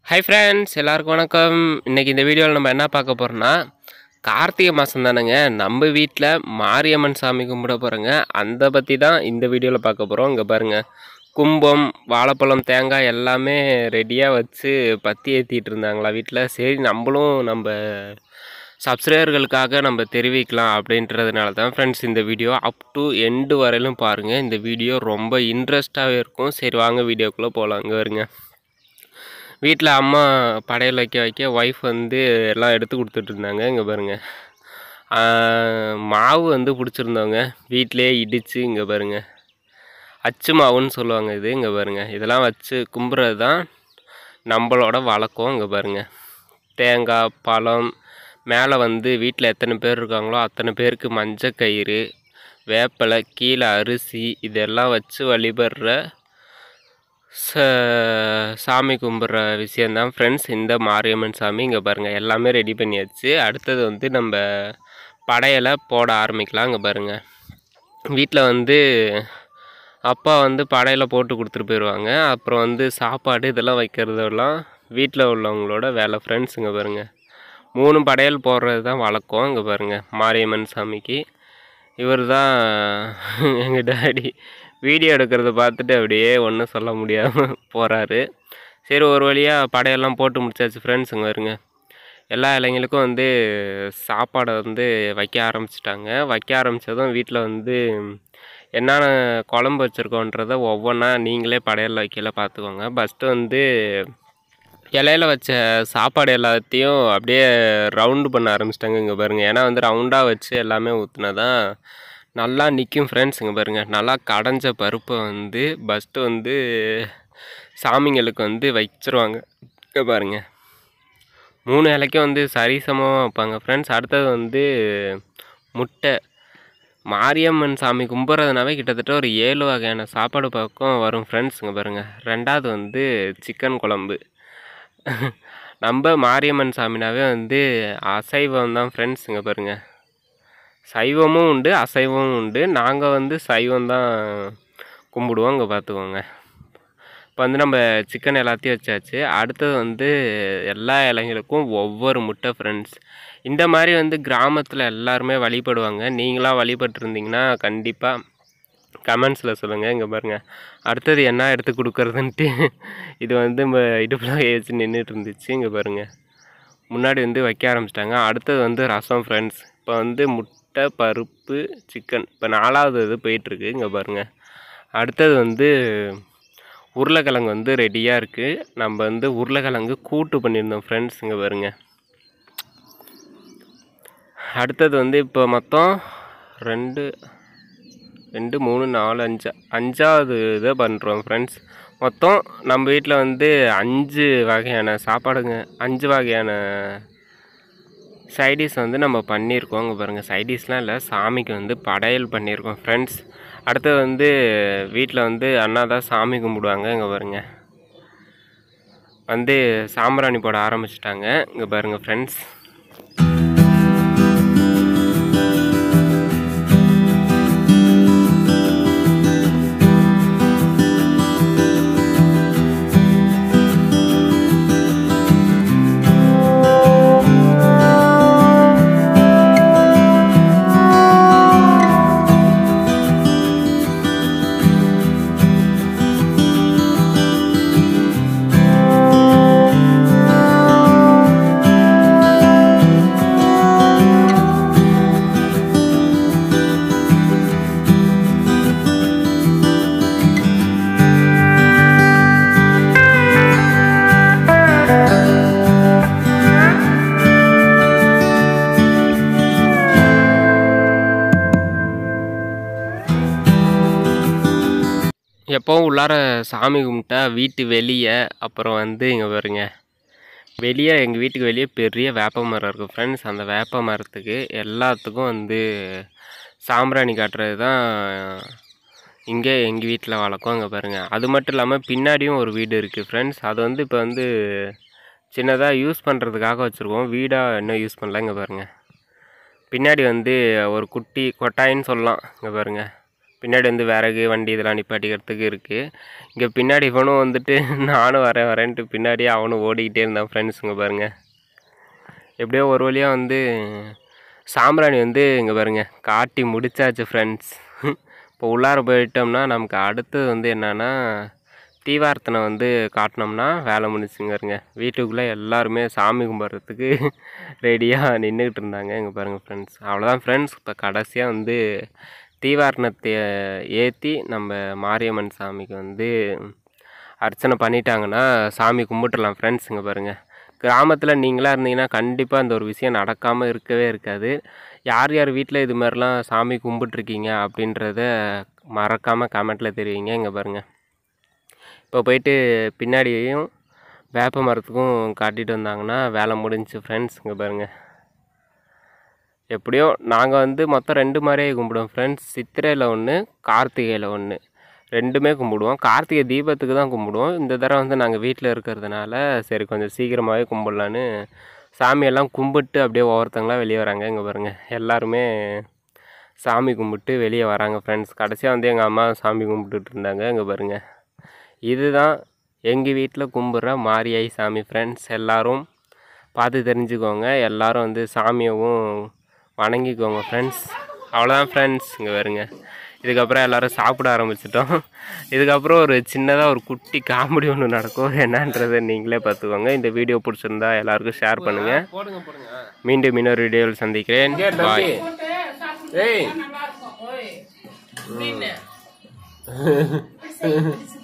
hi friends எல்லாருக்கும் வணக்கம் இன்றைக்கி இந்த வீடியோவில் நம்ம என்ன பார்க்க போகிறோம்னா கார்த்திகை மாதம் தானேங்க நம்ம வீட்டில் மாரியம்மன் சாமி கும்பிட போகிறோங்க அந்த பற்றி தான் இந்த வீடியோவில் பார்க்க போகிறோம் இங்கே பாருங்கள் கும்பம் வாழைப்பழம் தேங்காய் எல்லாமே ரெடியாக வச்சு பற்றி ஏற்றிட்டு இருந்தாங்களா வீட்டில் சரி நம்மளும் நம்ம சப்ஸ்கிரைபர்களுக்காக நம்ம தெரிவிக்கலாம் அப்படின்றதுனால தான் ஃப்ரெண்ட்ஸ் இந்த வீடியோ அப் டு எண்டு வரையிலும் பாருங்கள் இந்த வீடியோ ரொம்ப இன்ட்ரெஸ்ட்டாகவே இருக்கும் சரி வாங்க வீடியோக்குள்ளே போகலாம் இங்கே வருங்க வீட்டில் அம்மா படையல் வைக்க வைக்க ஒய்ஃப் வந்து எல்லாம் எடுத்து கொடுத்துட்டு இருந்தாங்க இங்கே பாருங்கள் மாவு வந்து பிடிச்சிருந்தவங்க வீட்டிலே இடித்து இங்கே பாருங்கள் அச்சு மாவுன்னு சொல்லுவாங்க இது இங்கே பாருங்கள் இதெல்லாம் வச்சு கும்புறது தான் நம்மளோட வழக்கம் இங்கே பாருங்கள் தேங்காய் பழம் மேலே வந்து வீட்டில் எத்தனை பேர் இருக்காங்களோ அத்தனை பேருக்கு மஞ்சள் கயிறு வேப்பிலை கீழே அரிசி இதெல்லாம் வச்சு வழிபடுற ச சாமி கும்பிட்ற விஷயந்தான் ஃப்ரெண்ட்ஸ் இந்த மாரியம்மன் சாமி இங்கே பாருங்கள் எல்லாமே ரெடி பண்ணியாச்சு அடுத்தது வந்து நம்ம படையலை போட ஆரம்பிக்கலாம் இங்கே பாருங்கள் வீட்டில் வந்து அப்பா வந்து படையலை போட்டு கொடுத்துட்டு போயிடுவாங்க அப்புறம் வந்து சாப்பாடு இதெல்லாம் வைக்கிறதெல்லாம் வீட்டில் உள்ளவங்களோட வேலை ஃப்ரெண்ட்ஸ் இங்கே பாருங்கள் மூணு படையல் போடுறது தான் வழக்கம் இங்கே பாருங்கள் மாரியம்மன் சாமிக்கு இவர் தான் எங்கள் டேடி வீடியோ எடுக்கிறத பார்த்துட்டு அப்படியே ஒன்றும் சொல்ல முடியாமல் போகிறாரு சரி ஒரு வழியாக படையெல்லாம் போட்டு முடிச்சாச்சு ஃப்ரெண்ட்ஸுங்க வருங்க எல்லா இளைஞர்களுக்கும் வந்து சாப்பாடை வந்து வைக்க ஆரம்பிச்சிட்டாங்க வைக்க ஆரம்பித்ததும் வீட்டில் வந்து என்னென்ன குழம்பு வச்சுருக்கோன்றத ஒவ்வொன்றா நீங்களே படையல் வைக்கல பார்த்துக்கோங்க ஃபஸ்ட்டு வந்து இலையில வச்ச சாப்பாடு எல்லாத்தையும் அப்படியே ரவுண்டு பண்ண ஆரம்பிச்சிட்டாங்க இங்கே பாருங்கள் ஏன்னா வந்து ரவுண்டாக வச்சு எல்லாமே ஊற்றுனா தான் நல்லா நிற்கும் ஃப்ரெண்ட்ஸ் இங்கே பாருங்கள் நல்லா கடைஞ்ச பருப்பை வந்து ஃபஸ்ட்டு வந்து சாமிங்களுக்கு வந்து வச்சிருவாங்க இங்கே பாருங்கள் மூணு இலைக்கும் வந்து சரிசமமாக வைப்பாங்க ஃப்ரெண்ட்ஸ் அடுத்தது வந்து முட்டை மாரியம்மன் சாமி கும்பிட்றதுனாவே கிட்டத்தட்ட ஒரு ஏழு வகையான சாப்பாடு பக்கம் வரும் ஃப்ரெண்ட்ஸ் இங்கே பாருங்கள் ரெண்டாவது வந்து சிக்கன் குழம்பு நம்ம மாரியம்மன் சாமினாவே வந்து அசைவம் தான் ஃப்ரெண்ட்ஸ் இங்கே பாருங்கள் சைவமும் உண்டு அசைவமும் உண்டு நாங்கள் வந்து சைவம் தான் கும்பிடுவோம் இங்கே பார்த்துக்கோங்க இப்போ வந்து நம்ம சிக்கன் எல்லாத்தையும் வச்சாச்சு அடுத்தது வந்து எல்லா இலைங்களுக்கும் ஒவ்வொரு முட்டை ஃப்ரெண்ட்ஸ் இந்த மாதிரி வந்து கிராமத்தில் எல்லாருமே வழிபடுவாங்க நீங்களாம் வழிபட்டுருந்தீங்கன்னா கண்டிப்பாக கமெண்ட்ஸில் சொல்லுங்கள் இங்கே பாருங்கள் அடுத்தது என்ன எடுத்து கொடுக்குறதுன்ட்டு இது வந்து நம்ம இடுப்பில் வச்சு நின்றுட்டு இருந்துச்சு இங்கே பாருங்கள் முன்னாடி வந்து வைக்க ஆரம்பிச்சிட்டாங்க அடுத்தது வந்து ரசம் ஃப்ரெண்ட்ஸ் இப்போ வந்து முட்டை பருப்பு சிக்கன் இப்போ நாலாவது இது போயிட்டுருக்கு இங்கே பாருங்கள் அடுத்தது வந்து உருளைக்கிழங்கு வந்து ரெடியாக இருக்குது நம்ம வந்து உருளைக்கிழங்கு கூட்டு பண்ணியிருந்தோம் ஃப்ரெண்ட்ஸ் இங்கே பாருங்கள் அடுத்தது வந்து இப்போ மொத்தம் ரெண்டு ரெண்டு மூணு நாலு அஞ்சு அஞ்சாவது இதை பண்ணுறோம் ஃப்ரெண்ட்ஸ் மொத்தம் நம்ம வீட்டில் வந்து அஞ்சு வகையான சாப்பாடுங்க அஞ்சு வகையான சைடிஷ் வந்து நம்ம பண்ணியிருக்கோம் இங்கே பாருங்கள் சைடிஷ்லாம் இல்லை சாமிக்கு வந்து படையல் பண்ணியிருக்கோம் ஃப்ரெண்ட்ஸ் அடுத்தது வந்து வீட்டில் வந்து அண்ணா தான் சாமி கும்பிடுவாங்க இங்கே பாருங்கள் வந்து சாம்பிராணி போட ஆரம்பிச்சிட்டாங்க இங்கே பாருங்கள் ஃப்ரெண்ட்ஸ் எப்போவும் உள்ளார சாமி கும்பிட்டா வீட்டு வெளியே அப்புறம் வந்து இங்கே பாருங்க வெளியே எங்கள் வீட்டுக்கு வெளியே பெரிய வேப்ப மரம் இருக்குது ஃப்ரெண்ட்ஸ் அந்த வேப்ப மரத்துக்கு எல்லாத்துக்கும் வந்து சாம்பிராணி காட்டுறது தான் இங்கே எங்கள் வீட்டில் வழக்கம் இங்கே பாருங்கள் அது மட்டும் இல்லாமல் பின்னாடியும் ஒரு வீடு இருக்குது ஃப்ரெண்ட்ஸ் அது வந்து இப்போ வந்து சின்னதாக யூஸ் பண்ணுறதுக்காக வச்சுருக்கோம் வீடாக இன்னும் யூஸ் பண்ணல இங்கே பாருங்கள் பின்னாடி வந்து ஒரு குட்டி கொட்டாயின்னு சொல்லலாம் இங்கே பாருங்கள் பின்னாடி வந்து விறகு வண்டி இதெல்லாம் நிப்பாட்டிக்கிறதுக்கு இருக்குது இங்கே பின்னாடி இவனும் வந்துட்டு நானும் வரேன் வரேன்ட்டு பின்னாடியே அவனும் ஓடிக்கிட்டே இருந்தான் ஃப்ரெண்ட்ஸுங்க பாருங்கள் எப்படியோ ஒரு வழியாக வந்து சாம்பிராணி வந்து இங்கே பாருங்க காட்டி முடிச்சாச்சு ஃப்ரெண்ட்ஸ் இப்போ உள்ளார போயிட்டோம்னா நமக்கு அடுத்தது வந்து என்னன்னா தீவார்த்தனை வந்து காட்டினோம்னா வேலை முடிச்சுங்க இருங்க வீட்டுக்குள்ளே எல்லாருமே சாமி கும்பிட்றதுக்கு ரெடியாக நின்றுக்கிட்டு இருந்தாங்க இங்கே பாருங்கள் ஃப்ரெண்ட்ஸ் அவ்வளோதான் ஃப்ரெண்ட்ஸ் இப்போ கடைசியாக வந்து தீவாரணத்தை ஏற்றி நம்ம மாரியம்மன் சாமிக்கு வந்து அர்ச்சனை பண்ணிட்டாங்கன்னா சாமி கும்பிட்டுறலாம் ஃப்ரெண்ட்ஸ் இங்கே பாருங்கள் கிராமத்தில் நீங்களாக இருந்தீங்கன்னா கண்டிப்பாக இந்த ஒரு விஷயம் நடக்காமல் இருக்கவே இருக்காது யார் யார் வீட்டில் இது மாதிரிலாம் சாமி கும்பிட்ருக்கீங்க அப்படின்றத மறக்காமல் கமெண்ட்டில் தெரிவிங்க இங்கே பாருங்கள் இப்போ போயிட்டு பின்னாடியும் வேப்ப மரத்துக்கும் காட்டிட்டு வந்தாங்கன்னா வேலை முடிஞ்சுச்சு ஃப்ரெண்ட்ஸ் இங்கே பாருங்கள் எப்படியோ நாங்கள் வந்து மொத்தம் ரெண்டு மாதிரியே கும்பிடுவோம் ஃப்ரெண்ட்ஸ் சித்திரையில் ஒன்று கார்த்திகையில் ஒன்று ரெண்டுமே கும்பிடுவோம் கார்த்திகை தீபத்துக்கு தான் கும்பிடுவோம் இந்த தடவை வந்து நாங்கள் வீட்டில் இருக்கிறதுனால சரி கொஞ்சம் சீக்கிரமாகவே கும்பிட்லான்னு சாமியெல்லாம் கும்பிட்டு அப்படியே ஒவ்வொருத்தங்களாம் வெளியே வராங்க இங்கே பாருங்கள் எல்லாருமே சாமி கும்பிட்டு வெளியே வராங்க ஃப்ரெண்ட்ஸ் கடைசியாக வந்து எங்கள் அம்மா சாமி கும்பிட்டுட்டு இருந்தாங்க இங்கே பாருங்கள் இதுதான் எங்கள் வீட்டில் கும்பிட்ற மாரியாய் சாமி ஃப்ரெண்ட்ஸ் எல்லாரும் பார்த்து தெரிஞ்சுக்கோங்க எல்லாரும் வந்து சாமியவும் வணங்கிக்கோங்க ஃப்ரெண்ட்ஸ் அவ்வளோதான் ஃப்ரெண்ட்ஸ் இங்கே வருங்க இதுக்கப்புறம் எல்லாரும் சாப்பிட ஆரம்பிச்சிட்டோம் இதுக்கப்புறம் ஒரு சின்னதாக ஒரு குட்டி காமெடி ஒன்று நடக்கும் என்னன்றதை நீங்களே பார்த்துக்கோங்க இந்த வீடியோ பிடிச்சிருந்தா எல்லாருக்கும் ஷேர் பண்ணுங்கள் போடுங்க போடுங்க மீண்டும் இன்னொரு வீடியோவில் சந்திக்கிறேன் பாய் ஏய் நல்லா இருக்கும் ஓய் அப்படின்னு